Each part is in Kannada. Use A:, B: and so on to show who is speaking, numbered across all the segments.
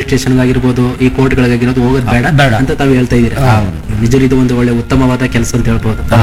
A: ಸ್ಟೇಷನ್ ಆಗಿರ್ಬೋದು ಈ ಕೋರ್ಟ್ಗಳಿಗಾಗಿರೋದು ಹೋಗೋದು ಬೇಡ
B: ಬೇಡ.
A: ಅಂತ ತಾವು ಹೇಳ್ತಾ ಇದ್ದೀರಾ ನಿಜ ಇದು ಒಂದು ಒಳ್ಳೆ ಉತ್ತಮವಾದ ಕೆಲಸ ಅಂತ ಹೇಳ್ಬೋದು
B: ಹಾ.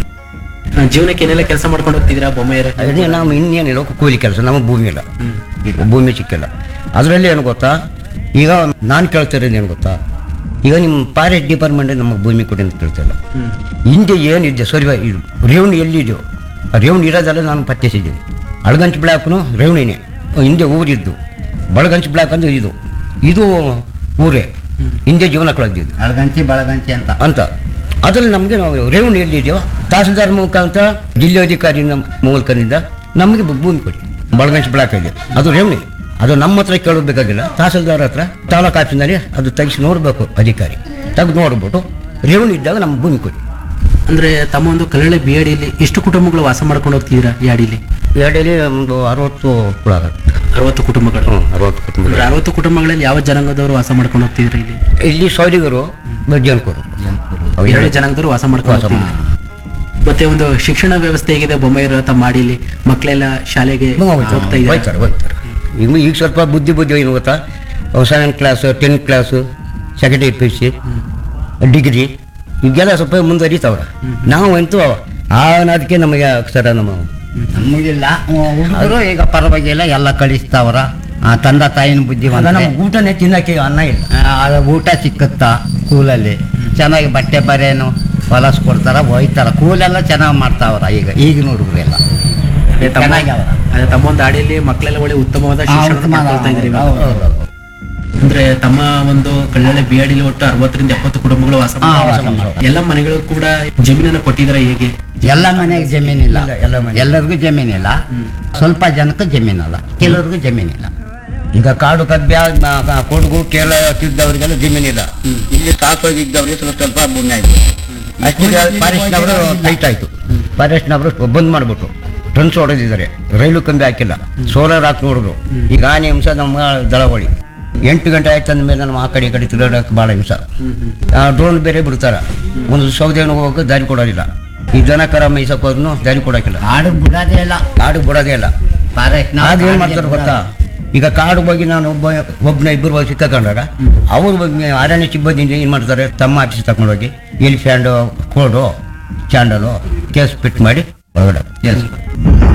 A: ಆ, ಜೀವನಕ್ಕೆ ಏನೆಲ್ಲ ಕೆಲಸ ಮಾಡ್ಕೊಂಡು ಹೋಗ್ತಿದ್ದೀರಾ ಬೊಮ್ಮೆಯರೇ
B: ಅದೇ ನಾವು ಇನ್ನೇನಿಲ್ಲ ಕೂಲಿ ಕೆಲಸ ನಮಗೆ ಭೂಮಿ ಇಲ್ಲ ಈಗ ಭೂಮಿ ಸಿಕ್ಕಿಲ್ಲ ಅದರಲ್ಲಿ ಏನು ಗೊತ್ತಾ ಈಗ ನಾನು ಕೇಳ್ತಿರೋದು ಏನು ಗೊತ್ತಾ ಈಗ ನಿಮ್ಮ ಫಾರೆಸ್ಟ್ ಡಿಪಾರ್ಟ್ಮೆಂಟ್ ನಮಗೆ ಭೂಮಿ ಕೊಡಿ ಅಂತ ಕೇಳ್ತಿಲ್ಲ ಹಿಂದೆ ಏನಿದೆ ಸರಿ ಇದು ರೇವಣಿ ಎಲ್ಲಿದೆಯೋ ಆ ರೇವಣಿ ಇರೋದೆಲ್ಲ ನಾನು ಪತ್ತೆಸಿದ್ದೀನಿ ಅಳಗಂಚ್ ಬ್ಲಾಕ್ನು ರೇವಣಿನೇ ಹಿಂದೆ ಊರಿದ್ದು ಬಳಗಂಚ್ ಬ್ಲಾಕ್ ಅಂದ್ರೆ ಇದು ಇದು ಊರೇ ಹಿಂದೆ ಜೀವನ ಕಳೆದಿದ್ದು
C: ಅಳಗಂಚಿ ಬಳಗಂಚಿ ಅಂತ
B: ಅಂತ ಅದ್ರಲ್ಲಿ ನಮಗೆ ನಾವು ರೇವಣಿ ಎಲ್ಲಿದೆಯೋ ತಹಸೀಲ್ದಾರ್ ಮುಖಾಂತರ ಜಿಲ್ಲಾಧಿಕಾರಿ ನಮ್ಮ ಮೂಲಕದಿಂದ ನಮಗೆ ಭೂಮಿ ಕೊಡಿ ಬಳಗಂಚ್ ಬ್ಲಾಕ್ ಇದೆ ಅದು ರೇವಣಿ ಅದು ನಮ್ಮ ಹತ್ರ ಕೇಳಬೇಕಾಗಿಲ್ಲ ತಹಸೀಲ್ದಾರ್ ಹತ್ರ ತಾಲೂಕು ಆಫೀಸ್ನಲ್ಲಿ ಅದು ತೆಗಿಸಿ ನೋಡಬೇಕು ಅಧಿಕಾರಿ ತೆಗೆದು ನೋಡ್ಬಿಟ್ಟು ರೇವಣಿ ಇದ್ದಾಗ ನಮ್ಮ ಭೂಮಿ ಕೊಡಿ
A: ಅಂದ್ರೆ ತಮ್ಮ ಒಂದು ಕಲ್ಲಳೆ ಬಿಯಡಿಯಲ್ಲಿ ಎಷ್ಟು ಕುಟುಂಬಗಳು ವಾಸ ಮಾಡ್ಕೊಂಡು ಹೋಗ್ತಿದ್ದೀರಾ ಈ ಅಡಿಲಿ
B: ಎರಡಲ್ಲಿ ಒಂದು ಅರವತ್ತು ಕುಳ ಆಗುತ್ತೆ
A: ಅರವತ್ತು ಕುಟುಂಬಗಳು
B: ಹ್ಞೂ ಅರವತ್ತು ಕುಟುಂಬ
A: ಅಂದ್ರೆ ಅರವತ್ತು ಕುಟುಂಬಗಳಲ್ಲಿ ಯಾವ ಜನಾಂಗದವರು ವಾಸ ಮಾಡ್ಕೊಂಡು ಹೋಗ್ತಿದ್ದೀರಾ ಇಲ್ಲಿ
B: ಇಲ್ಲಿ ಸೌದಿಗರು ಬಜ್ಜನ್ಕರು
A: ಎರಡು ಜನಾಂಗದವರು ವಾಸ ಮಾಡ್ಕೊಂಡು
B: ವಾಸ
A: ಹೋಗ್ತಿದ್ದೀರಾ ಮತ್ತೆ ಒಂದು ಶಿಕ್ಷಣ ವ್ಯವಸ್ಥೆ ಹೇಗಿದೆ ಬೊಮ್ಮೆಯರ ತಮ್ಮ ಮಾಡಿಲಿ ಮಕ್ಕಳೆಲ್ಲ ಶಾಲೆಗೆ ಹೋಗ್ತಾ ಇದ್ದಾರೆ
B: ಹೋಯ್ತಾರೆ ಹೋಯ್ತಾರೆ ಈಗ ಈಗ ಸ್ವಲ್ಪ ಬುದ್ಧಿ ಬುದ್ಧಿ ಏನು ಗೊತ್ತಾ seventh class tenth class second P U C degree ಈಗೆಲ್ಲ ಸ್ವಲ್ಪ ಮುಂದುವರಿತಾವ್ರ ನಾವು ಅಂತೂ ಆ ಅದಕ್ಕೆ ನಮಗೆ ಅಕ್ಷರ ನಮ್ಮ
C: ನಮಗಿಲ್ಲ ಹುಡುಗರು ಈಗ ಪರವಾಗಿಲ್ಲ ಎಲ್ಲ ಕಳಿಸ್ತಾವ್ರ ಆ, ತಂದೆ ತಾಯಿನ ಬುದ್ಧಿ
B: ಆಗ ನಮ್ಗೆ ಊಟನೇ ತಿನ್ನಕ್ಕೆ ಅನ್ನ ಇಲ್ಲ
C: ಊಟ ಸಿಕ್ಕುತ್ತಾ ಸ್ಕೂಲಲ್ಲಿ ಚೆನ್ನಾಗಿ ಬಟ್ಟೆ ಬರೇನು ಹೊಲಸ್ ಕೊಡ್ತಾರ ಒಯ್ತಾರ ಕೂಲೆಲ್ಲ ಚೆನ್ನಾಗಿ ಮಾಡ್ತಾವ್ರ ಈಗ ಈಗಿನ ಹುಡುಗರೆಲ್ಲ
A: ಅದೇ ತಮ್ಮ-
C: ಚೆನ್ನಾಗಿ ಅವ್ರ.
A: ಅದೇ ತಮ್ಮ ಒಂದು ಹಾಡಿಯಲ್ಲಿ ಮಕ್ಕಳೆಲ್ಲ ಒಳ್ಳೆ ಉತ್ತಮವಾದ ಶಿಕ್ಷಣ ಪಡ್ಕೊಳ್ತಾ ಇದ್ದಾರೆ ಇವಾಗ.
C: ಹೌದು, ಹೌದು.
A: ಅಂದ್ರೆ ತಮ್ಮ ಒಂದು ಕಳ್ಳಳೆ ಬಿಯಾಡಿಲಿ ಒಟ್ಟು ಅರವತ್ತರಿಂದ ಎಪ್ಪತ್ತು ಕುಟುಂಬಗಳು ವಾಸ
C: ಹಾ,
A: ಮಾಡ್ತಾರೆ.
C: ವಾಸ ಮಾಡ್ತಾರೆ.
A: ಎಲ್ಲ ಮನೆಗಳು ಕೂಡ ಜಮೀನನ್ನು ಕೊಟ್ಟಿದ್ದಾರೆ ಹೇಗೆ
C: ಎಲ್ಲ ಮನೆಗೆ ಜಮೀನಿಲ್ಲ
B: ಇಲ್ಲ, ಎಲ್ಲ ಮನೆ.
C: ಎಲ್ಲರಿಗೂ ಜಮೀನಿಲ್ಲ ಸ್ವಲ್ಪ ಜನಕ್ಕೆ ಜಮೀನಲ್ಲ ಕೆಲವ್ರಿಗೂ ಜಮೀನಿಲ್ಲ
B: ಈಗ ಕಾಡು ಕಬ್ಬಿ ಕೊಡಗು ಕೇರಳ ಇದ್ದವರಿಗೆಲ್ಲ ಜಮೀನಿಲ್ಲ ಇಲ್ಲಿ ತಾಕೋಗಿದ್ದವ್ರಿಗೆ ಸ್ವಲ್ಪ ಸ್ವಲ್ಪ ಭೂಮಿ ಆಯ್ತು ಅಷ್ಟಿಗೆ ಫಾರೆಸ್ಟ್ನವರು ಟೈಟ್ ಆಯ್ತು ಫಾರೆಸ್ಟ್ನವರು ಬಂದ್ ಮಾಡ್ಬಿಟ್ಟು ಟ್ರನ್ಸ್ ಹೊಡೆದಿದ್ದಾರೆ ರೈಲು ಕಂಬಿ ಹಾಕಿಲ್ಲ ಸೋಲಾರ್ ಹಾಕಿ ನೋಡಿದ್ರು ಈಗ ಆನೆ ಹಿಂಸ ನಮ್ಮ ದಳವಳಿ ಎಂಟು ಗಂಟೆ ಆಯ್ತು ಅಂದ್ಮೇಲೆ ನಮ್ಮ ಆ ಕಡೆ ಈ ಕಡೆ ತಿರುಗಾಡಕ್ಕೆ ಭಾಳ ಹಿಂಸ ಡ್ರೋನ್ ಬೇರೆ ಬಿಡ್ತಾರ ಒಂದು ಸೌದೆಯನ್ನು ಹೋಗಕ್ಕೆ ದಾರಿ ಕೊಡೋದಿಲ್ಲ ಈ ದನ ಕರ ಮೇಯ್ಸಕ್ಕೆ ಹೋದ್ನು ದಾರಿ ಕೊಡೋಕಿಲ್ಲ
C: ಆಡು ಬಿಡೋದೇ ಇಲ್ಲ
B: ಕಾಡು ಬಿಡೋದೇ ಇಲ್ಲ
C: ಫಾರೆಸ್ಟ್
B: ಆಗ ಏನ್ ಮಾಡ್ತಾರೆ ಗೊತ್ತಾ ಈಗ ಕಾಡು ಬಗ್ಗೆ ನಾನು ಒಬ್ಬ ಒಬ್ಬನ ಇಬ್ಬರು ಹೋಗಿ ಸಿಕ್ಕಾಕೊಂಡಾಗ ಅವ್ರ ಬಗ್ಗೆ ಅರಣ್ಯ ಸಿಬ್ಬಂದಿ ಏನ್ ಮಾಡ್ತಾರೆ ತಮ್ಮ ಆಫೀಸ್ ತಗೊಂಡೋಗಿ ಎಲಿಫ್ಯಾಂಡು ಕೋಡು ಚಾಂಡಲು ಕೇಸ್ ಫಿಟ್ ಮಾಡಿ ಹೊರಗಡೆ
C: Yes.